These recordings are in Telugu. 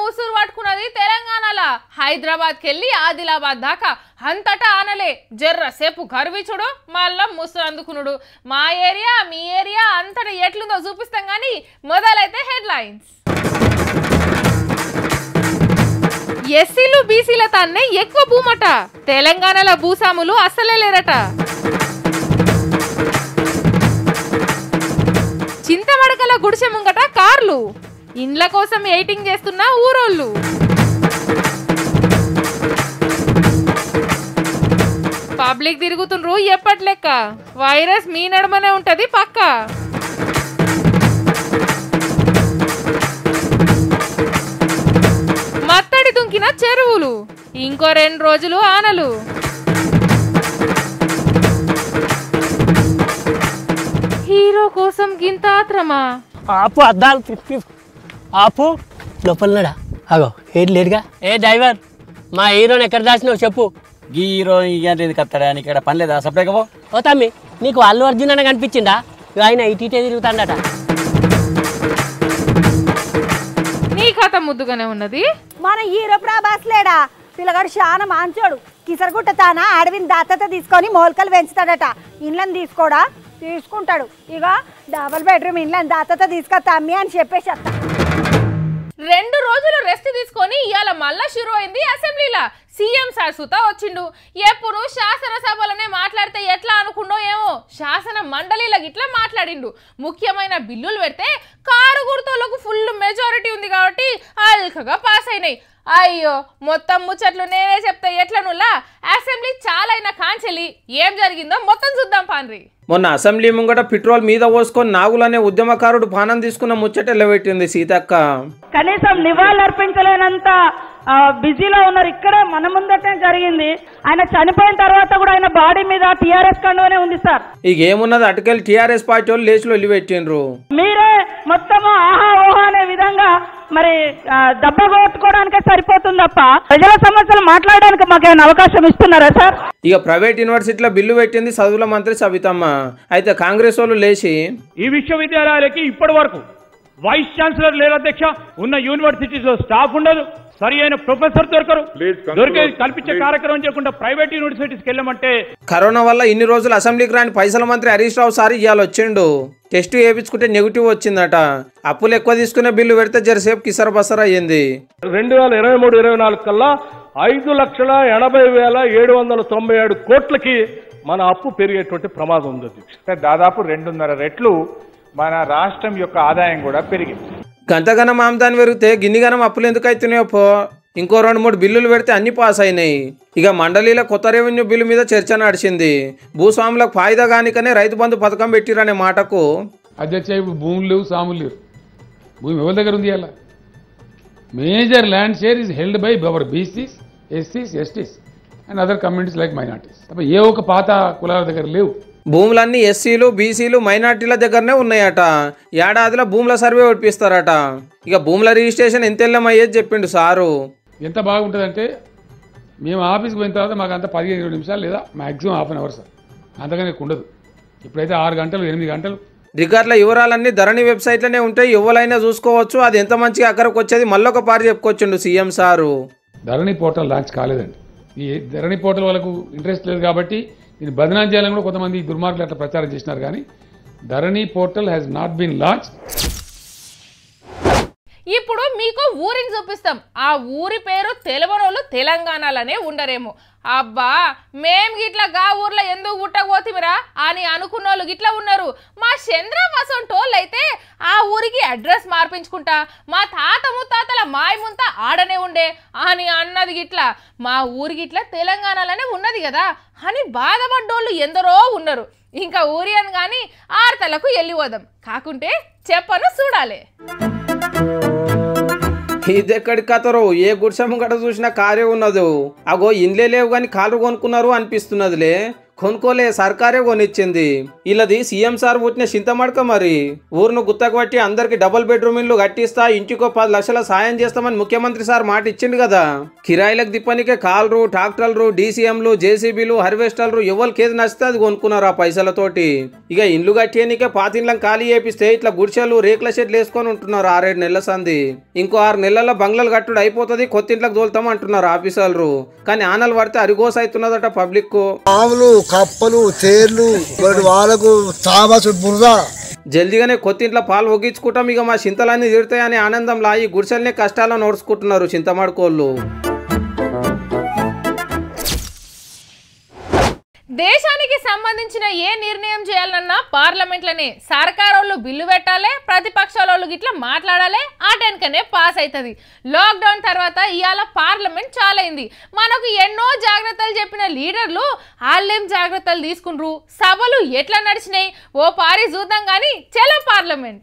ఉసురు పట్టుకున్నది తెలంగాణలో హైదరాబాద్కి వెళ్ళి ఆదిలాబాద్ దాకా అంతటా ఆనలే జర్ర సేపు గర్విచుడు మళ్ళా ముసురు అందుకునుడు మా ఏరియా మీ ఏరియా అంతటా ఎట్లుందో చూపిస్తాం కానీ మొదలైతే హెడ్లైన్స్ ఎస్సీలు బీసీల తాన్నే ఎక్కువ భూమట తెలంగాణలో భూస్వాములు అస్సలే లేరట చింతమడకల గుడిసె ముంగట కార్లు ఇండ్ల కోసం ఎయిటింగ్ చేస్తున్న ఊరోళ్ళు పబ్లిక్ తిరుగుతుండ్రు ఎప్పటి లెక్క వైరస్ మీ నడమనే ఉంటది పక్క మత్తడి దుంకిన చెరువులు ఇంకో రెండు రోజులు ఆనలు హీరో కోసం గింత ఆత్రమా ఆపు అద్దాలు తిప్పి ఆపు లోపలన్నాడా అగో ఏది లేడుగా ఏ డ్రైవర్ మా హీరోని ఎక్కడ దాచినావు చెప్పు గీ హీరో ఇలాంటి ఎందుకు వస్తాడా నీకు ఇక్కడ పని లేదా సపరేట్గా పో ఓ తమ్మి నీకు అల్లు అర్జున్ అని కనిపించిందా ఇగో ఆయన ఇటు ఇటే తిరుగుతాడట నీ కథ ముద్దుగానే ఉన్నది మన హీరో ప్రభాస్ లేడా పిల్లగాడు చాలా మాంచోడు కిసరగుట్ట తాన అడవిని దత్తత తీసుకొని మోల్కలు పెంచుతాడట ఇండ్లను తీసుకోడా తీసుకుంటాడు ఇక డబుల్ బెడ్రూమ్ ఇండ్లను దత్తత తీసుకొస్తా అమ్మి అని చెప్పేసి వస్తా రెండు రోజులు రెస్ట్ తీసుకొని ఇవాళ మళ్ళా షురు అయింది అసెంబ్లీలా సీఎం సార్ సుతా వచ్చిండు ఎప్పుడు శాసనసభలోనే మాట్లాడితే ఎట్లా అనుకుండో ఏమో శాసన మండలిలో గిట్లా మాట్లాడిండు ముఖ్యమైన బిల్లులు పెడితే కారు గుర్తులకు ఫుల్ మెజారిటీ ఉంది కాబట్టి అల్కగా పాస్ అయినాయి అయ్యో మొత్తం ముచ్చట్లు నేనే చెప్తే ఎట్లనులా అసెంబ్లీ చాలా అయిన కాంచెలి ఏం జరిగిందో మొత్తం చూద్దాం పాన్రి మొన్న అసెంబ్లీ ముంగట పెట్రోల్ మీద పోసుకొని నాగులనే ఉద్యమకారుడు పానం తీసుకున్న ముచ్చట ఎల్లబెట్టింది సీతక్క కనీసం నివాళులు అర్పించలేనంత ఆ, బిజీలో ఉన్నారు ఇక్కడే మన ముందటే జరిగింది ఆయన చనిపోయిన తర్వాత కూడా ఆయన బాడీ మీద టీఆర్ఎస్ కండువనే ఉంది సార్ ఇక ఏమున్నది అటుకెళ్ళి టీఆర్ఎస్ పార్టీ వాళ్ళు లేచిలో వెళ్ళిపెట్టిండ్రు మీరే మొత్తము ఆహా ఓహా అనే విధంగా మరి ఆ, దెబ్బ కొట్టుకోవడానికే సరిపోతుంది తప్ప ప్రజల సమస్యలు మాట్లాడడానికి మాకేమైనా అవకాశం ఇస్తున్నారా సార్ ఇక ప్రైవేట్ యూనివర్సిటీలో బిల్లు పెట్టింది చదువుల మంత్రి సవితమ్మ అయితే కాంగ్రెస్ వాళ్ళు లేచి ఈ విశ్వవిద్యాలయాలకి ఇప్పటి వరకు వైస్ ఛాన్సలర్ లేరు అధ్యక్ష ఉన్న యూనివర్సిటీస్ లో స్టాఫ్ ఉండదు సరి అయిన ప్రొఫెసర్ దొరకరు దొరికే కల్పించే కార్యక్రమం చేయకుండా ప్రైవేట్ యూనివర్సిటీస్కి వెళ్ళమంటే కరోనా వల్ల ఇన్ని రోజులు అసెంబ్లీకి రాని పైసల మంత్రి హరీష్ రావు సార్ ఇవాళ వచ్చిండు టెస్ట్ వేయించుకుంటే నెగిటివ్ వచ్చిందట అప్పులు ఎక్కువ తీసుకునే బిల్లు పెడితే జరసేపు కిసర బసర అయ్యింది రెండు వేల ఇరవై మూడు ఇరవై నాలుగు కల్లా ఐదు లక్షల ఎనభై వేల ఏడు వందల తొంభై ఏడు కోట్లకి మన అప్పు పెరిగేటువంటి ప్రమాదం ఉంది అధ్యక్ష అంటే దాదాపు రెండున్నర రెట్లు మన రాష్ట్రం యొక్క ఆదాయం కూడా పెరిగింది గంతగనం ఆమ్దాని పెరిగితే గిన్నిగనం అప్పులు ఎందుకు అవుతున్నాయో పో ఇంకో రెండు మూడు బిల్లులు పెడితే అన్ని పాస్ అయినాయి ఇక మండలిలో కొత్త రెవెన్యూ బిల్లు మీద చర్చ నడిచింది భూస్వాములకు ఫాయిదా కానికనే రైతు బంధు పథకం పెట్టిరనే మాటకు అధ్యక్ష ఇప్పుడు భూములు లేవు సాములు లేవు భూమి ఎవరి దగ్గర ఉంది అలా major land share is held by our BCs ఎస్సీస్ STs and other communities like minorities తప్ప ఏ ఒక్క పాత కులాల దగ్గర లేవు భూములన్నీ ఎస్సీలు బీసీలు మైనార్టీల దగ్గరనే ఉన్నాయట ఏడాదిలో భూముల సర్వే ఒప్పిస్తారట ఇక భూముల రిజిస్ట్రేషన్ ఎంత ఎల్లమయ్యేది చెప్పిండు సారు ఎంత బాగుంటుందంటే మేము ఆఫీస్కి పోయిన తర్వాత మాకు అంత పదిహేను ఇరవై నిమిషాలు లేదా maximum half an hour sir అంతగానే ఎక్కువ ఉండదు ఇప్పుడైతే ఆరు గంటలు ఎనిమిది గంటలు రికార్డుల వివరాలన్నీ ధరణి వెబ్సైట్లోనే ఉంటాయి ఎవరైనా చూసుకోవచ్చు అది ఎంత మంచిగా అక్కడికి వచ్చేది మళ్ళొక పారి చెప్పుకొచ్చిండు CM sir Dharani portal launch కాలేదండి ఈ ధరణి పోర్టల్ వాళ్ళకు ఇంట్రెస్ట్ లేదు కాబట్టి దీన్ని బదనాం చేయాలని కూడా కొంతమంది దుర్మార్గులు అట్లా ప్రచారం చేసినారు కానీ Dharani portal has not been launch ఇప్పుడు మీకు ఊరిని చూపిస్తాం ఆ ఊరి పేరు తెలవనోళ్ళు తెలంగాణలోనే ఉండరేమో అబ్బా మేం గిట్లా గా ఊర్లో ఎందుకు గుట్టకపోతిమిరా అని అనుకున్నోళ్ళు గిట్లా ఉన్నారు మా చంద్ర వసంటోళ్ళు అయితే ఆ ఊరికి అడ్రస్ మార్పించుకుంటా మా తాత ముత్తాతల మాయముంతా ఆడనే ఉండే అని అన్నది గిట్లా మా ఊరి గిట్లా తెలంగాణలోనే ఉన్నది కదా అని బాధపడ్డోళ్ళు ఎందరో ఉన్నారు ఇంకా ఊరి అని కానీ ఆర్తలకు వెళ్ళిపోదాం కాకుంటే చెప్పను చూడాలి ఇది ఎక్కడి కథరో ఏ గుడిసె ముంగట చూసినా కారే ఉన్నది అగో ఇండ్లే లేవు కానీ కాళ్ళు కొనుక్కున్నారు అనిపిస్తున్నదిలే కొనుక్కోలే సర్కారే కొనిచ్చింది ఇలాది సీఎం సార్ పుట్టిన చింతమడక మరి ఊరును గుత్తకు పట్టి అందరికి డబుల్ బెడ్రూమ్ ఇల్లు కట్టిస్తా ఇంటికో పది లక్షల సాయం చేస్తామని ముఖ్యమంత్రి సార్ మాట ఇచ్చిండు కదా కిరాయిలకు దిప్పనికే కాల్రు ట్రాక్టర్లు డీసీఎంలు జేసీబీలు హార్వెస్టర్లు ఎవరికి ఏది నచ్చితే అది కొనుక్కున్నారు ఆ పైసలతోటి ఇక ఇల్లు కట్టేనికే పాతిండ్లం ఖాళీ చేపిస్తే ఇట్లా గుడిసెలు రేకుల షెడ్లు వేసుకొని ఉంటున్నారు ఆరేడు నెలల సంది ఇంకో ఆరు నెలల్లో బంగ్లాలు కట్టుడు అయిపోతుంది కొత్త ఇంట్లోకి తోలుతాం అంటున్నారు ఆఫీసర్లు కానీ ఆనలు పడితే అరిగోస అవుతున్నదట పబ్లిక్ పాములు కప్పలు తేళ్లు వాటి వాళ్ళకు తామసు బురద జల్దీగానే కొత్త ఇంట్లో పాలు ఒగ్గించుకుంటాం ఇక మా చింతలన్నీ తీరుతాయని ఆనందంలో ఈ గుడిసెల్ని కష్టాలను నోడుచుకుంటున్నారు చింతమాడుకోళ్ళు దేశానికి సంబంధించిన ఏ నిర్ణయం చేయాలన్నా పార్లమెంట్లోనే సర్కారోళ్ళు బిల్లు పెట్టాలి ప్రతిపక్షాలోళ్ళు గిట్లా మాట్లాడాలి ఆ టెన్కనే పాస్ అవుతుంది లాక్డౌన్ తర్వాత ఇవాళ పార్లమెంట్ చాలైంది మనకు ఎన్నో జాగ్రత్తలు చెప్పిన లీడర్లు వాళ్ళేం జాగ్రత్తలు తీసుకుండ్రు సభలు ఎట్లా నడిచినాయి ఓ పారి చూద్దాం కానీ చలో పార్లమెంట్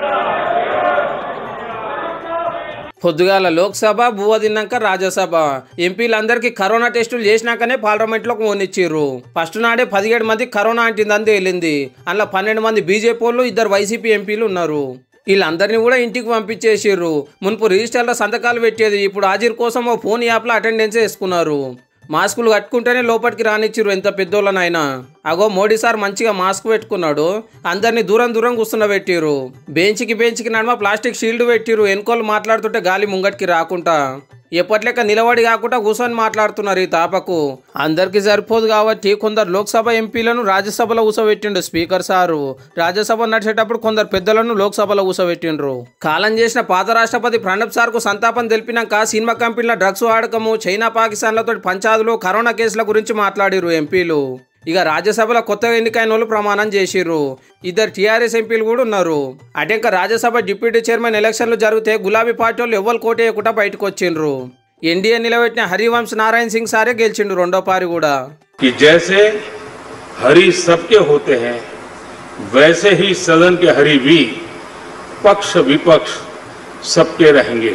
పొద్దుగాల లోక్సభ బువ్వ తిన్నాక రాజ్యసభ ఎంపీలందరికీ కరోనా టెస్టులు చేసినాకనే పార్లమెంట్లోకి ఓనిచ్చిర్రు ఫస్ట్ నాడే పదిహేడు మంది కరోనా అంటిందని తేలింది అందులో పన్నెండు మంది బీజేపీ వాళ్ళు ఇద్దరు వైసీపీ ఎంపీలు ఉన్నారు వీళ్ళందరినీ కూడా ఇంటికి పంపించేసిర్రు మునుపు రిజిస్టర్లో సంతకాలు పెట్టేది ఇప్పుడు హాజరు కోసం ఓ ఫోన్ యాప్లో అటెండెన్స్ వేసుకున్నారు మాస్కులు కట్టుకుంటేనే లోపలికి రానిచ్చిర్రు ఎంత పెద్దోళ్ళనైనా అగో మోడీ సార్ మంచిగా మాస్క్ పెట్టుకున్నాడు అందరినీ దూరం దూరం కూర్చున్నబెట్టిర్రు బెంచ్కి బెంచ్కి నడుమ ప్లాస్టిక్ షీల్డ్ పెట్టిర్రు ఎన్కోళ్ళు మాట్లాడుతుంటే గాలి ముంగటికి రాకుండా ఎప్పట్లేక నిలబడి కాకుండా కూర్చొని మాట్లాడుతున్నారు ఈ తాపకు అందరికీ సరిపోదు కాబట్టి కొందరు లోక్సభ ఎంపీలను రాజ్యసభలో కూర్చోబెట్టిండు స్పీకర్ సారు రాజ్యసభ నడిచేటప్పుడు కొందరు పెద్దలను లోక్సభలో కూర్చోబెట్టిండ్రు కాలం చేసిన పాత రాష్ట్రపతి ప్రణబ్ సార్కు సంతాపం తెలిపినాక సినిమా కంపెనీల డ్రగ్స్ వాడకము చైనా పాకిస్తాన్లతో పంచాదులు కరోనా కేసుల గురించి మాట్లాడిరు ఎంపీలు ఇక రాజ్యసభలో కొత్తగా ఎన్నికైన వాళ్ళు ప్రమాణం చేసిర్రు ఇద్దరు టీఆర్ఎస్ ఎంపీలు కూడా ఉన్నారు అటెంక రాజ్యసభ డిప్యూటీ చైర్మన్ ఎలక్షన్లు జరిగితే గులాబీ పార్టీ వాళ్ళు ఎవ్వరు కోటేయకుండా బయటకు వచ్చిండ్రు ఎన్డీఏ నిలబెట్టిన హరివంశ్ నారాయణ సింగ్ సారే గెలిచిండు రెండో పారి కూడా कि जैसे हरि सबके होते हैं वैसे ही सदन के हरि भी पक्ष विपक्ष सबके रहेंगे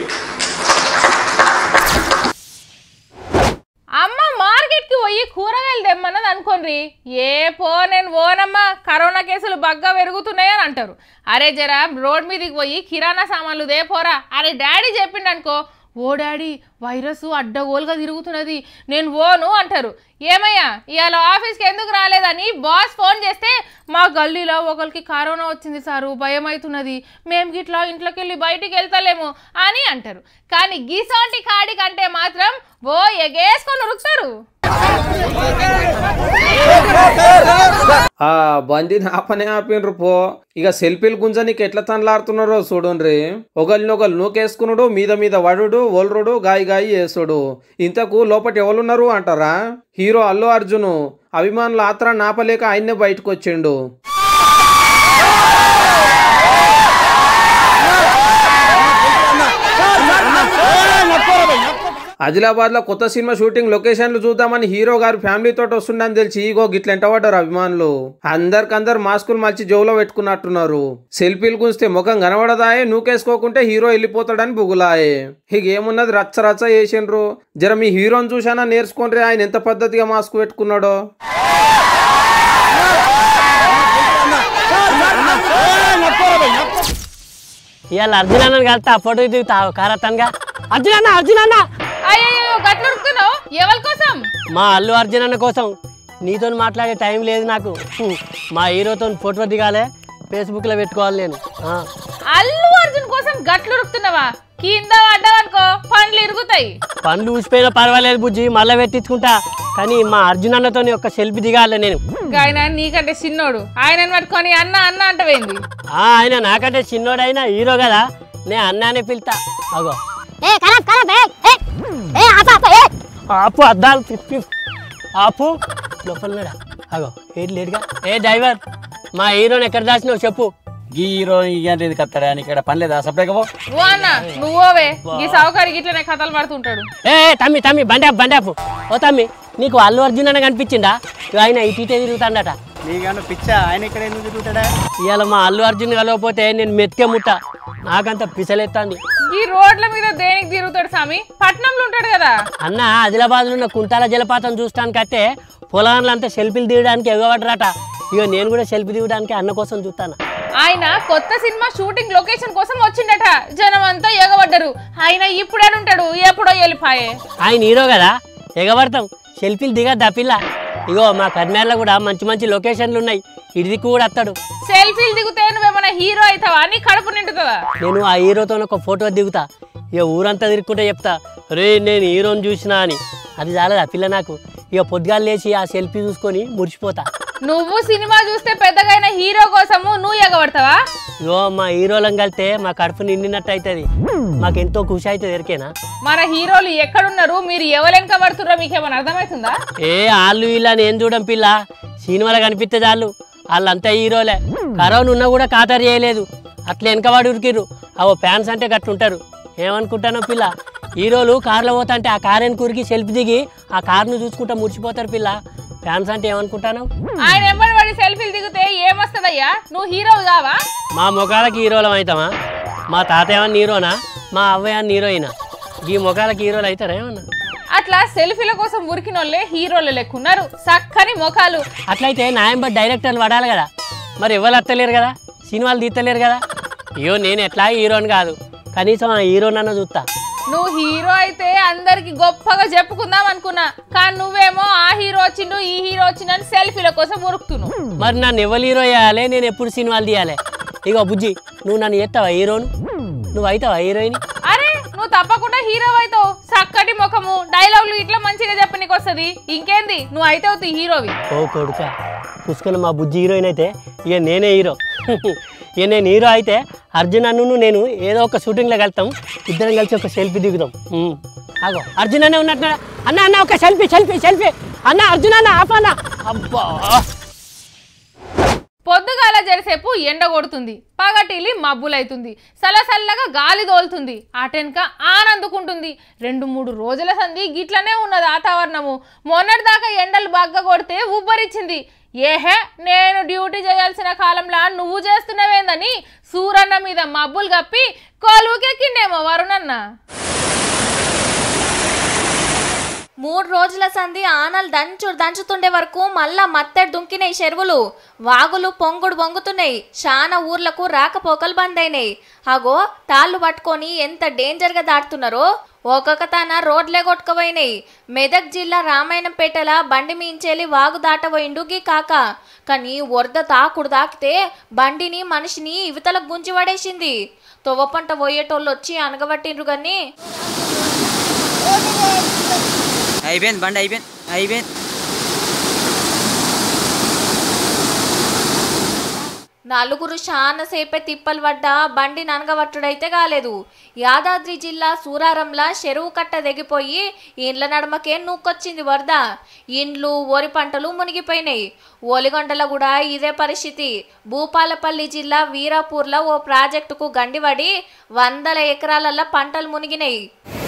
అమ్మ మార్కెట్కి పోయి కూరగాయలు తెమ్మన్నది అనుకోండి ఏ పో నేను పోనమ్మా కరోనా కేసులు బగ్గా పెరుగుతున్నాయని అంటారు అరే జరా రోడ్ మీదకి పోయి కిరాణా సామాన్లు దే పోరా అని డాడీ చెప్పిండు అనుకో ఓ డాడీ వైరస్ అడ్డగోలుగా తిరుగుతున్నది నేను ఓను అంటారు ఏమయ్యా ఇవాళ ఆఫీస్కి ఎందుకు రాలేదని బాస్ ఫోన్ చేస్తే మా గల్లీలో ఒకరికి కరోనా వచ్చింది సారు భయం అవుతున్నది మేము గిట్లా ఇంట్లోకి వెళ్ళి బయటికి వెళ్తలేము అని అంటారు కానీ గీసోంటి కాడి కంటే మాత్రం ఓ ఎగేసుకొని ఉరుకుతారు ఆ బండిని ఆపనే ఆపిండ్రు పో ఇక సెల్ఫీలు గుంజనికి ఎట్లా తనలాడుతున్నారో చూడండి ఒకరినొకరు నూకేసుకునుడు మీద మీద వడుడు ఒలరుడు గాయి గాయి వేసుడు ఇంతకు లోపటి ఎవరున్నారు అంటారా హీరో అల్లు అర్జును అభిమానుల ఆత్ర నాపలేక ఆయన్నే బయటకు వచ్చిండు ఆదిలాబాద్ లో కొత్త సినిమా షూటింగ్ లొకేషన్లు చూద్దామని హీరో గారు ఫ్యామిలీతో వస్తుండని తెలిసి ఈగో గిట్ల ఎంటబడ్డారు అభిమానులు అందరికందరు మాస్కులు మలిచి జోలో పెట్టుకున్నట్టున్నారు సెల్ఫీలు గుంజితే ముఖం కనబడదాయే నూకేసుకోకుంటే హీరో వెళ్ళిపోతాడని బుగులాయే ఇక ఏమున్నది రచ్చ రచ్చ చేసిండ్రు జర మీ హీరోని చూసానా నేర్చుకోండి ఆయన ఎంత పద్ధతిగా మాస్క్ పెట్టుకున్నాడో ఇవాళ అర్జున్ అన్న కలిస్తే ఆ ఫోటో దిగుతావు కారతన్గా అర్జున్ అన్న అర్జున్ అన్న అయ్యో గట్ల ఉరుకుతున్నావు ఎవరి కోసం మా అల్లు అర్జున్ అన్న కోసం నీతో మాట్లాడే టైం లేదు నాకు హ్మ్. మా హీరోతో ఫోటో దిగాలే ఫేస్బుక్లో పెట్టుకోవాలి నేను ఆ. అల్లు అర్జున్ కోసం గట్లు ఉరుకుతున్నావా కింద పడ్డావనుకో పండ్లు ఇరుగుతాయి పండ్లు ఊసిపోయినా పర్వాలేదు బుజ్జి మళ్ళీ పెట్టించుకుంటా కానీ మా అర్జున్ అన్నతో ఒక సెల్ఫీ దిగాలి నేను ఆయన నీకంటే చిన్నోడు ఆయనను పట్టుకొని అన్న అన్న అంటవేంది ఆ, ఆయన నాకంటే చిన్నోడైనా హీరో కదా నేను అన్నానే పిలుతా అగో ఏ ఖరాబ్ ఖరాబ్ ఏ ఏ ఏ ఆపు ఆపు ఏ ఆపు అద్దాలు తిప్పి ఆపు లోపలన్నాడా అగో ఏది లేడుగా ఏ డ్రైవర్ మా హీరోని ఎక్కడ దాచినావు చెప్పు ఈ హీరో ఇలాంటి ఇది కత్తాడా నీకు ఇక్కడ పని లేదా సపరేట్ పో ఓ అన్న నువ్వోవే ఈ సౌకర్యం ఇట్లనే కథలు పడుతుంటాడు ఏ ఏ, తమ్మి తమ్మి బండాపు బండాపు ఓ తమ్మి నీకు అల్లు అర్జున్ అన్న కనిపించిందా ఇగో ఆయన ఇటు ఇటే తిరుగుతాడట నీకన్నా పిచ్చా ఆయన ఇక్కడ ఎందుకు తిరుగుతాడా ఇవాళ మా అల్లు అర్జున్ కలవకపోతే నేను మెత్తే ముట్ట నాకంత పిసలెత్తాంది ఈ రోడ్ల మీద దేనికి తిరుగుతాడు స్వామి పట్నంలో ఉంటాడు కదా అన్న ఆదిలాబాద్లో ఉన్న కుంటాల జలపాతం చూస్తానికట్టే పొలాన్లు అంతా సెల్ఫీలు దిగడానికి ఎగబడరాట ఇక నేను కూడా సెల్ఫీ దిగడానికి అన్న కోసం చూస్తాను ఆయన కొత్త సినిమా షూటింగ్ లొకేషన్ కోసం వచ్చిండట జనం అంతా ఎగబడ్డరు ఆయన ఇప్పుడేనుంటాడు ఎప్పుడో వెళ్ళిపాయే ఆయన హీరో కదా ఎగబడతాం సెల్ఫీలు దిగద్దా పిల్ల ఇగో మా కర్నాల్లో కూడా మంచి మంచి లొకేషన్లు ఉన్నాయి ఇది కూడా వస్తాడు సెల్ఫీలు దిగుతే నువ్వేమైనా హీరో అవుతావా అని కడుపు నిండుతుందా నేను ఆ హీరోతో ఒక ఫోటో దిగుతా ఇక ఊరంతా తిరుక్కుంటే చెప్తా రే నేను హీరోని చూసినా అని అది చాలదా పిల్ల నాకు ఇక పొద్దుగాలు లేచి ఆ సెల్ఫీ చూసుకొని మురిసిపోతా నువ్వు సినిమా చూస్తే పెద్దగైన హీరో కోసము నువ్వు ఎగబడతావా ఇగో మా హీరోలం కలితే మా కడుపు నిండినట్టు అవుతుంది మాకెంతో ఖుషి అవుతుంది ఎరికేనా మన హీరోలు ఎక్కడున్నారు మీరు ఎవరెనక పడుతుర్రో మీకేమైనా అర్థమవుతుందా ఏ వాళ్ళు వీళ్ళని ఏం చూడం పిల్ల సినిమాలో కనిపిస్తే చాలు వాళ్ళంతా హీరోలే కరోనా ఉన్నా కూడా ఖాతరు చేయలేదు అట్లా వెనకబడి ఉరికిర్రు అవో ఫ్యాన్స్ అంటే గట్టుంటారు ఏమనుకుంటానో పిల్ల హీరోలు కార్లో పోతా అంటే ఆ కార్ వెనకూరికి సెల్ఫీ దిగి ఆ కార్ను చూసుకుంటా మురిసిపోతారు పిల్ల ఫ్యాన్స్ అంటే ఏమనుకుంటాను ఆయన ఎంబడి పడి సెల్ఫీలు దిగితే ఏమొస్తుందయ్యా నువ్వు హీరో కావా మా ముఖాలకి హీరోలం అవుతామా మా తాత ఏమన్నా హీరోనా మా అవ్వ ఏమన్నా హీరోయినా ఈ ముఖాలకి హీరోలు అవుతారా ఏమన్నా అట్లా సెల్ఫీల కోసం ఉరికినోళ్ళే హీరోలు లెక్కున్నారు చక్కని ముఖాలు అట్లయితే నాయంబర్ డైరెక్టర్లు పడాలి కదా మరి ఎవరు వస్తలేరు కదా సినిమాలు తీస్తలేరు కదా అయ్యో నేను ఎట్లా హీరోని కాదు కనీసం ఆ హీరోనన్న చూస్తా నువ్వు హీరో అయితే అందరికి గొప్పగా చెప్పుకుందాం అనుకున్నా కానీ నువ్వేమో ఆ హీరో వచ్చిండు ఈ హీరో వచ్చిండని సెల్ఫీల కోసం ఉరుకుతున్నావు మరి నన్ను ఎవరు హీరో చేయాలి నేను ఎప్పుడు సినిమాలు తీయాలి ఇగో బుజ్జి నువ్వు నన్ను ఎత్తావా హీరోను నువ్వు అవుతావా హీరోయిన్ అరే నువ్వు తప్పకుండా హీరో అవుతావు చక్కటి ముఖము డైలాగులు ఇట్లా మంచిగా చెప్పనీకి వస్తుంది ఇంకేంది నువ్వు అయితే అవుతావు హీరోవి ఓ కొడుక పుష్కల మా బుజ్జి హీరోయిన్ అయితే ఇక నేనే హీరో ఇక నేను హీరో అయితే అర్జున్ అన్ను నేను ఏదో ఒక షూటింగ్లో వెళ్తాం ఇద్దరం కలిసి ఒక సెల్ఫీ దిగుదాం ఉమ్. ఆగో అర్జున్ అనే ఉన్నట్టున్నాడా అన్న అన్న ఒక సెల్ఫీ సెల్ఫీ సెల్ఫీ అన్న అర్జున్ అన్న ఆఫ్ అన్న అబ్బా పొద్దుగాల జరిసేపు ఎండ కొడుతుంది పగటిలి మబ్బులైతుంది సలసల్లగా గాలి దోలుతుంది అటెనక ఆనందుకుంటుంది రెండు మూడు రోజుల సంధి గిట్లనే ఉన్నది వాతావరణము మొన్నటిదాకా ఎండలు బాగా కొడితే ఉబ్బరిచ్చింది ఏహే నేను డ్యూటీ చేయాల్సిన కాలంలో నువ్వు చేస్తున్నవేందని సూరన్న మీద మబ్బులు కప్పి కొలువుకెక్కిండేమో వరుణన్న మూడు రోజుల సంధి ఆనలు దంచు దంచుతుండే వరకు మళ్ళా మత్తడి దుంకినాయి చెరువులు వాగులు పొంగుడు పొంగుతున్నాయి చాలా ఊర్లకు రాకపోకలు బంద్ అయినాయి అగో తాళ్ళు పట్టుకొని ఎంత డేంజర్గా దాటుతున్నారో ఒక్కొక్క తన రోడ్లే కొట్టుకుపోయినాయి మెదక్ జిల్లా రామాయణంపేటల బండి మించేలి వాగు దాటబోయిండు గీ కాక కానీ వరద తాకుడు తాకితే బండిని మనిషిని ఇవతలకు గుంజి పడేసింది తొవ్వ పంట పోయేటోళ్ళు వచ్చి అనగబట్టిండ్రు కానీ అయిపోయింది బండి అయిపోయింది అయిపోయింది నలుగురు చాలాసేపే తిప్పలు పడ్డ బండి ననగబట్టుడైతే కాలేదు యాదాద్రి జిల్లా సూరారంలా చెరువు కట్ట తెగిపోయి ఇండ్ల నడమకే నూక్కొచ్చింది వరద ఇండ్లు వరి పంటలు మునిగిపోయినాయి ఒలిగొండల కూడా ఇదే పరిస్థితి భూపాలపల్లి జిల్లా వీరాపూర్లో ఓ ప్రాజెక్టుకు గండిపడి వందల ఎకరాలల్లో పంటలు మునిగినాయి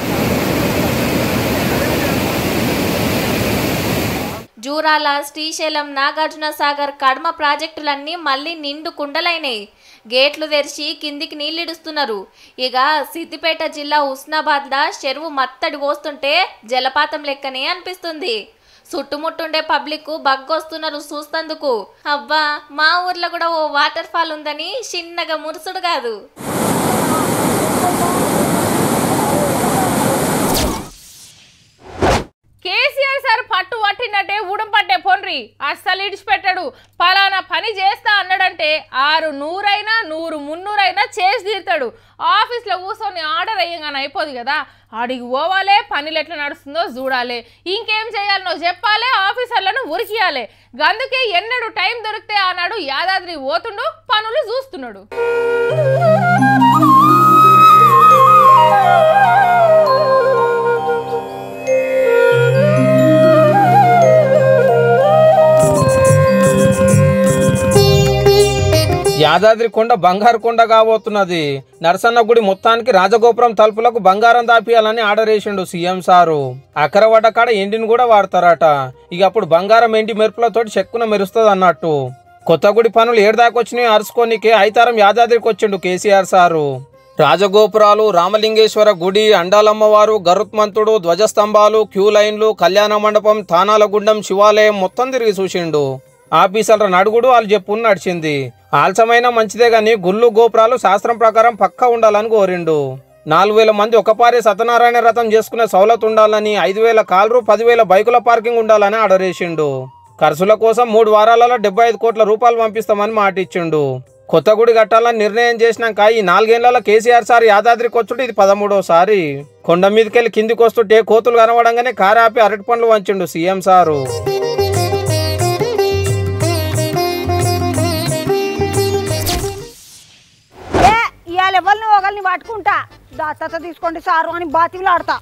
జూరాల శ్రీశైలం నాగార్జున సాగర్ కడమ ప్రాజెక్టులన్నీ మళ్ళీ నిండు కుండలైనాయి గేట్లు తెరిచి కిందికి నీళ్ళిడుస్తున్నారు ఇక సిద్దిపేట జిల్లా ఉస్నాబాద్లా చెరువు మత్తడి పోస్తుంటే జలపాతం లెక్కనే అనిపిస్తుంది చుట్టుముట్టుండే పబ్లిక్ బగ్గొస్తున్నారు చూస్తందుకు అబ్బా మా ఊర్లో కూడా ఓ వాటర్ ఫాల్ ఉందని చిన్నగా మురుసుడు కాదు కేసీఆర్ సార్ పట్టు పట్టినట్టే ఊడం పట్టే పొన్రి అస్సలు ఇడిచిపెట్టాడు పలానా పని చేస్తా అన్నాడంటే ఆరు నూరైనా నూరు మున్నూరైనా చేసి తీరుతాడు ఆఫీస్లో కూర్చొని ఆర్డర్ అయ్యంగానే అయిపోదు కదా ఆడికి పోవాలే పనులు ఎట్లా నడుస్తుందో చూడాలి ఇంకేం చేయాలనో చెప్పాలి ఆఫీసర్లను ఉరికియాలి గందుకే ఎన్నడు టైం దొరికితే ఆనాడు యాదాద్రి పోతుండు పనులు చూస్తున్నాడు యాదాద్రి కొండ బంగారు కొండ కాబోతున్నది నరసన్న గుడి మొత్తానికి రాజగోపురం తలుపులకు బంగారం దాపియాలని ఆర్డర్ వేసిండు సీఎం సారు అక్కర వడ్డ కాడ ఎండిని కూడా వాడతారట ఇక అప్పుడు బంగారం ఎండి మెరుపులతోటి చెక్కున మెరుస్తుంది అన్నట్టు కొత్త గుడి పనులు ఏడు దాకా వచ్చినాయి అరుచుకోనికి ఐతారం యాదాద్రికి వచ్చిండు కేసీఆర్ సారు రాజగోపురాలు రామలింగేశ్వర గుడి అండాలమ్మవారు గరుత్మంతుడు ధ్వజస్తంభాలు క్యూ లైన్లు కళ్యాణ మండపం తానాల గుండం శివాలయం మొత్తం తిరిగి చూసిండు ఆఫీసర్ల నడుగుడు వాళ్ళు చెప్పు నడిచింది ఆలసమైన మంచిదే గాని గుళ్ళు గోపురాలు శాస్త్రం ప్రకారం పక్కా ఉండాలని కోరిండు నాలుగు వేల మంది ఒకపారి సత్యనారాయణ రథం చేసుకునే సౌలత్ ఉండాలని ఐదు వేల కార్లు పదివేల బైకుల పార్కింగ్ ఉండాలని ఆర్డర్ వేసిండు ఖర్చుల కోసం మూడు వారాలలో డెబ్బై ఐదు కోట్ల రూపాయలు పంపిస్తామని మాట ఇచ్చిండు కొత్త గుడి కట్టాలని నిర్ణయం చేసినాక ఈ నాలుగేళ్లలో కేసీఆర్ సార్ యాదాద్రికి వచ్చుడు ఇది పదమూడోసారి కొండ మీదకెళ్ళి కిందికి వస్తుంటే కోతులు కనబడంగానే కారు ఆపి అరటి పండ్లు వంచిండు సీఎం సారు ఏ ఇవాళ ఎవరిని ఒకరిని పట్టుకుంటా దత్తత తీసుకోండి సారు అని బాతిలాడతా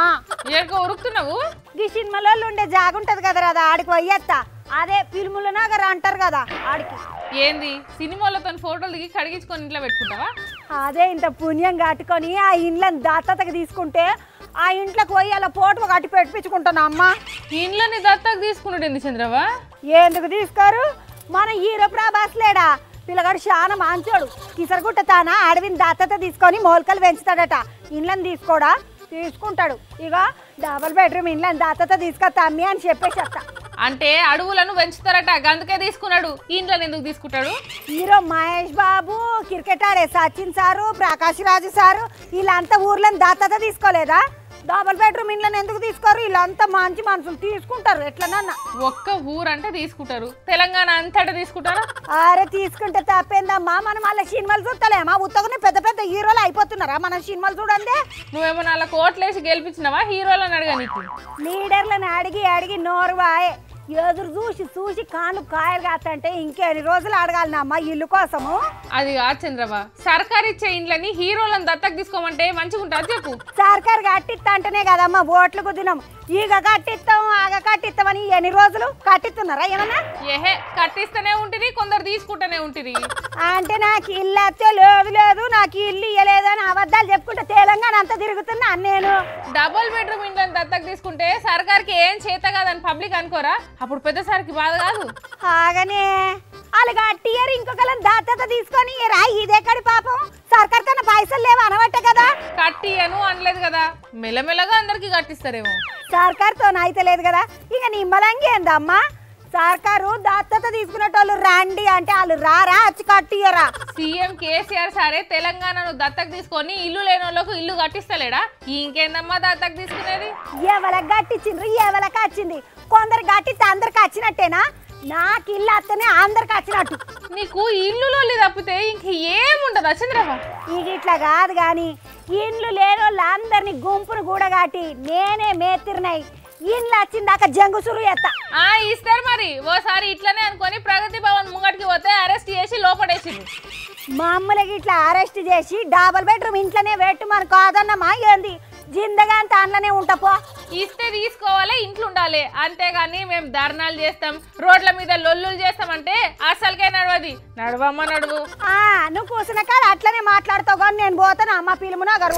ఏడుకో ఉరుకుతున్నావు ఈ సినిమాలో ఉండే జాగుంటది కదా రాదా ఆడికి పోయేత్తా అదే ఫిల్ముల నగర్ అంటారు కదా ఆడికి ఏంది సినిమాలతో ఫోటోలు దిగి కడిగించుకొని ఇంట్లో పెట్టుకుంటావా అదే ఇంత పుణ్యం కట్టుకొని ఆ ఇండ్లను దత్తతకి తీసుకుంటే ఆ ఇంట్లోకి పోయి అలా ఫోటో కట్టి పెట్టించుకుంటాను అమ్మ ఇంట్లోని దత్తకు తీసుకున్నాడు ఏంది చంద్రవా ఎందుకు తీసుకోరు మన హీరో ప్రభాస్ లేడా పిల్లగాడు చాలా మంచోడు కిసరగుట్ట తాన అడవిని దత్తత తీసుకొని మోల్కలు పెంచుతాడట ఇండ్లను తీసుకోడా తీసుకుంటాడు ఇక డబల్ బెడ్రూమ్ ఇండ్లను దత్తత తీసుకొస్తా అమ్మి అని చెప్పేసేస్తా అంటే అడవులను పెంచుతారట గందుకే తీసుకున్నాడు ఇంట్లో ఎందుకు తీసుకుంటాడు హీరో మహేష్ బాబు క్రికెట్ ఆడే సచిన్ సారు ప్రకాష్ రాజు సారు వీళ్ళంతా ఊర్లను దత్తత తీసుకోలేదా డబల్ బెడ్రూమ్ ఇండ్లను ఎందుకు తీసుకోరు వీళ్ళంతా మంచి మనుషులు తీసుకుంటారు ఎట్లనన్నా ఒక్క ఊరంటే తీసుకుంటారు తెలంగాణ అంతటా తీసుకుంటారా అరే తీసుకుంటే తప్పేందమ్మా మనం వాళ్ళ సినిమాలు చూస్తలేమా ఉత్తగానే పెద్ద పెద్ద హీరోలు అయిపోతున్నారా మనం సినిమాలు చూడండి నువ్వేమో నాలుగు కోట్లేసి గెలిపించినావా హీరోలను అడగా నీకు లీడర్లను అడిగి అడిగి నోరు వాయే ఎదురు చూసి చూసి కాను కాయలు కాస్తంటే ఇంకెన్ని రోజులు అడగాలనమ్మా ఇల్లు కోసము అది కాదు చంద్రబా సర్కార్ ఇచ్చే ఇండ్లని హీరోలను దత్తకు తీసుకోమంటే మంచిగా ఉంటుంది చెప్పు సర్కారు కట్టిస్తా అంటేనే కదమ్మా ఓట్లు కుదినాం ఈగ కట్టిస్తాం ఆగ కట్టిస్తామని ఎన్ని రోజులు కట్టిస్తున్నారా ఏమన్నా ఏహే కట్టిస్తూనే ఉంటుంది కొందరు తీసుకుంటూనే ఉంటుంది అంటే నాకు ఇల్లు వస్తే లేదు లేదు నాకు ఇల్లు ఇయ్యలేదు అని అబద్ధాలు చెప్పుకుంటే తెలంగాణ అంతా తిరుగుతున్నా నేను డబుల్ బెడ్రూమ్ ఇండ్లను దత్తకు తీసుకుంటే సర్కార్కి ఏం చేత కాదని పబ్లిక్ అనుకోరా అప్పుడు పెద్దసారికి బాధ కాదు ఆగనే వాళ్ళు కట్టియరు ఇంకొకళ్ళని దాతత తీసుకొని రా ఇదెక్కడి పాపం సర్కార్ కన్నా పైసలు లేవు అనవట్టే కదా కట్టియను అనలేదు కదా మెల్లమెల్లగా అందరికి కట్టిస్తారేమో సర్కార్తో అయితే లేదు కదా ఇక నిమ్మలంగి ఏందమ్మా సర్కారు దత్తత తీసుకునేటోళ్ళు రండి అంటే వాళ్ళు రారా వచ్చి కట్టియరా సీఎం కేసీఆర్ సారే తెలంగాణను దత్తకు తీసుకొని ఇల్లు లేని వాళ్ళకు ఇల్లు కట్టిస్తలేడా ఇంకేందమ్మా దత్తకు తీసుకునేది ఎవరికి కట్టించిండ్రు ఎవరికి వచ్చింది కొందరు కట్టిస్తే అందరికి వచ్చినట్టేనా నాకు ఇల్లు వస్తేనే అందరికి వచ్చినట్టు నీకు ఇల్లులో తప్పితే ఇంక ఏముండదా చంద్రబా ఇక ఇట్లా కాదు కానీ ఇండ్లు లేని వాళ్ళందరినీ గుంపును కూడగాటి నేనే మేతిరినాయి ఇండ్లు వచ్చిందాక జంగుసురు ఎత్తా ఆ ఇస్తారు మరి ఓసారి ఇట్లనే అనుకొని ప్రగతి భవన్ ముంగటికి పోతే అరెస్ట్ చేసి లోపడేసిండు మామూలుగా ఇట్లా అరెస్ట్ చేసి డబల్ బెడ్రూమ్ ఇంట్లోనే పెట్టు మన కాదన్నమా ఏంది జిందగా అంత అందులోనే ఉంటాపో ఇస్తే తీసుకోవాలి ఇంట్లో ఉండాలి అంతేగాని మేము ధర్నాలు చేస్తాం రోడ్ల మీద లొల్లులు చేస్తామంటే అసలుకే నడవది నడవమ్మ నడువు ఆ, నువ్వు కూసిన కాదు అట్లనే మాట్లాడుతావు కానీ నేను పోతాను అమ్మ పిలుము నగరు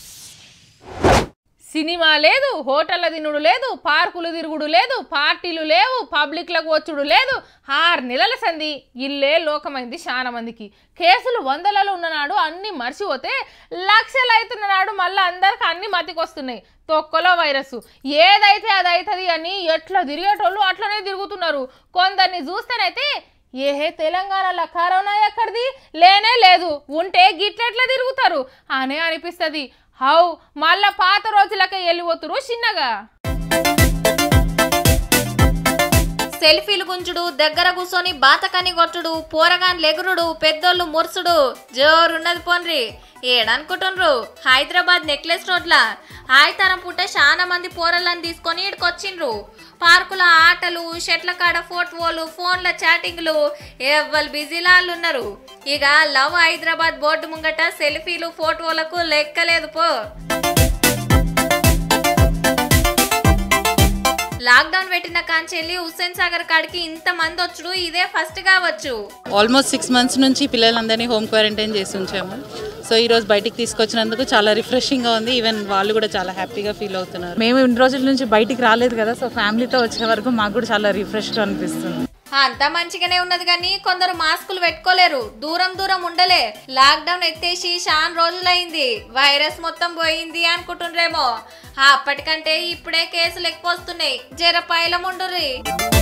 సినిమా లేదు హోటళ్ళ తినుడు లేదు పార్కులు తిరుగుడు లేదు పార్టీలు లేవు పబ్లిక్లకు వచ్చుడు లేదు ఆరు నెలల సంధి ఇల్లే లోకమైంది చాలా మందికి కేసులు వందలలో ఉన్ననాడు అన్ని మర్చిపోతే లక్షలు అవుతున్న నాడు మళ్ళీ అందరికి అన్ని మతికొస్తున్నాయి తొక్కలో వైరస్ ఏదైతే అది అవుతుంది అని ఎట్లా తిరిగేటోళ్ళు అట్లనే తిరుగుతున్నారు కొందరిని చూస్తేనైతే ఏహే తెలంగాణలో కరోనా ఎక్కడిది లేనే లేదు ఉంటే గిట్లెట్లా తిరుగుతారు అనే అనిపిస్తుంది హౌ మళ్ళా పాత రోజులకే వెళ్ళిపోతురు చిన్నగా సెల్ఫీలు గుంజుడు దగ్గర కూర్చొని బాతకాని కొట్టుడు పోరగాన్ లెగురుడు పెద్దోళ్ళు మురుసుడు జోరున్నది పోన్రి ఏడనుకుంటుండ్రు హైదరాబాద్ నెక్లెస్ రోడ్ల హాయితరం పుట్ట చాలా మంది పోరలను తీసుకొని ఇక్కడికొచ్చిండ్రు పార్కుల ఆటలు షెట్ల కాడ ఫోటోలు ఫోన్ల చాటింగ్లు ఎవ్వరు బిజీలా వాళ్ళు ఉన్నారు ఇక లవ్ హైదరాబాద్ బోర్డు ముంగట సెల్ఫీలు ఫోటోలకు లెక్కలేదు పో లాక్డౌన్ పెట్టిన కాంచెల్లి హుస్సేన్ సాగర్ కాడికి ఇంత మంది వచ్చుడు ఇదే ఫస్ట్ కావచ్చు ఆల్మోస్ట్ సిక్స్ మంత్స్ నుంచి పిల్లలందరినీ హోమ్ క్వారంటైన్ చేసి ఉంచాము సో ఈ రోజు బయటికి తీసుకొచ్చినందుకు చాలా రిఫ్రెషింగ్గా ఉంది ఈవెన్ వాళ్ళు కూడా చాలా హ్యాపీగా ఫీల్ అవుతున్నారు మేము ఇన్ని రోజుల నుంచి బయటికి రాలేదు కదా సో ఫ్యామిలీతో వచ్చే వరకు మాకు కూడా చాలా రిఫ్రెష్గా అనిపిస్తుంది అంతా మంచిగానే ఉన్నది కానీ కొందరు మాస్కులు పెట్టుకోలేరు దూరం దూరం ఉండలే లాక్డౌన్ ఎత్తేసి చాలా రోజులైంది వైరస్ మొత్తం పోయింది అనుకుంటుండ్రేమో అప్పటికంటే ఇప్పుడే కేసులు ఎక్కువ వస్తున్నాయి జర పైలముండుర్రి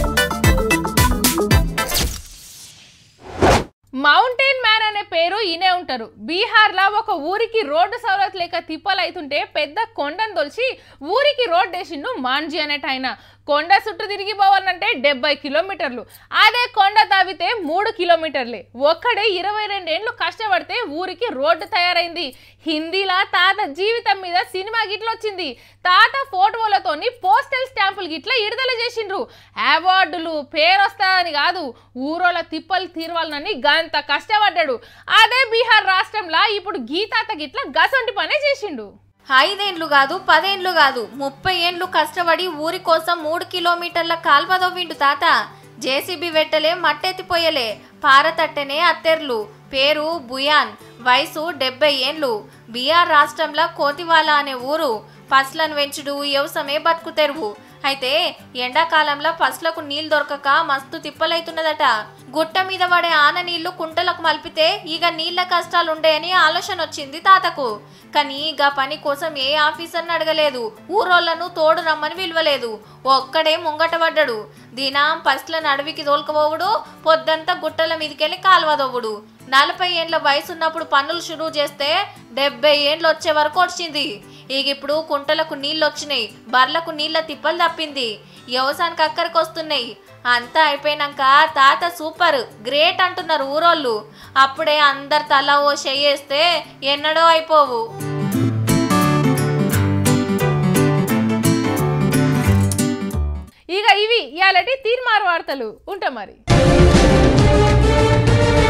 మౌంటైన్ మ్యాన్ అనే పేరు ఈయనే ఉంటారు బీహార్లో ఒక ఊరికి రోడ్డు సౌలత్ లేక తిప్పలైతుంటే పెద్ద కొండను తొలిచి ఊరికి రోడ్ వేసిండు మాంజీ అనేట ఆయన కొండ చుట్టూ తిరిగి పోవాలంటే డెబ్బై కిలోమీటర్లు అదే కొండ దావితే మూడు కిలోమీటర్లే ఒక్కడే ఇరవై రెండేండ్లు కష్టపడితే ఊరికి రోడ్డు తయారైంది హిందీలా తాత జీవితం మీద సినిమా గిట్ల వచ్చింది తాత ఫోటోలతోని పోస్టల్ స్టాంపులు గిట్ల విడుదల చేసిండ్రు అవార్డులు పేరు వస్తాయని కాదు ఊరోళ్ళ తిప్పలు తీరవాలని గంత కష్టపడ్డాడు అదే బీహార్ రాష్ట్రంలో ఇప్పుడు గీతాత గిట్ల గసంటి పనే చేసిండు ఐదేండ్లు కాదు పదేండ్లు కాదు ముప్పై ఏండ్లు కష్టపడి ఊరి కోసం మూడు కిలోమీటర్ల కాల్వ దవ్విండు తాత జేసీబీ వెట్టలే మట్టెత్తిపోయలే పారతట్టెనే అత్తెర్లు పేరు బుయాన్ వయసు డెబ్బై ఏండ్లు బీహార్ రాష్ట్రంలో కోతివాల అనే ఊరు పసులను వెంచుడు వ్యవసమే బతుకు తెరువు అయితే ఎండాకాలంలో పసులకు నీళ్లు దొరకక మస్తు తిప్పలైతున్నదట గుట్ట మీద పడే ఆన నీళ్లు కుంటలకు మలిపితే ఇక నీళ్ల కష్టాలు ఉండేయని ఆలోచన వచ్చింది తాతకు కానీ ఇక పని కోసం ఏ ఆఫీసర్ని అడగలేదు ఊరోళ్లను తోడు రమ్మని విలువలేదు ఒక్కడే ముంగట పడ్డాడు దినం పసులను అడవికి తోలుకపోవుడు పొద్దంతా గుట్టల మీదకెళ్ళి కాలువ దవ్వుడు నలభై ఏండ్ల వయసు ఉన్నప్పుడు పనులు షురూ చేస్తే డెబ్బై ఏండ్లు వచ్చే వరకు వచ్చింది ఇక ఇప్పుడు కుంటలకు నీళ్ళు వచ్చినాయి బర్లకు నీళ్ళ తిప్పలు తప్పింది వ్యవసాయానికి అక్కడికి వస్తున్నాయి అంతా అయిపోయినాక తాత సూపర్ గ్రేట్ అంటున్నారు ఊరోళ్ళు అప్పుడే అందరు తల ఓ చెయ్యేస్తే ఎన్నడో అయిపోవు ఇక ఇవి ఇవాళటి తీర్మార్ వార్తలు ఉంటాం మరి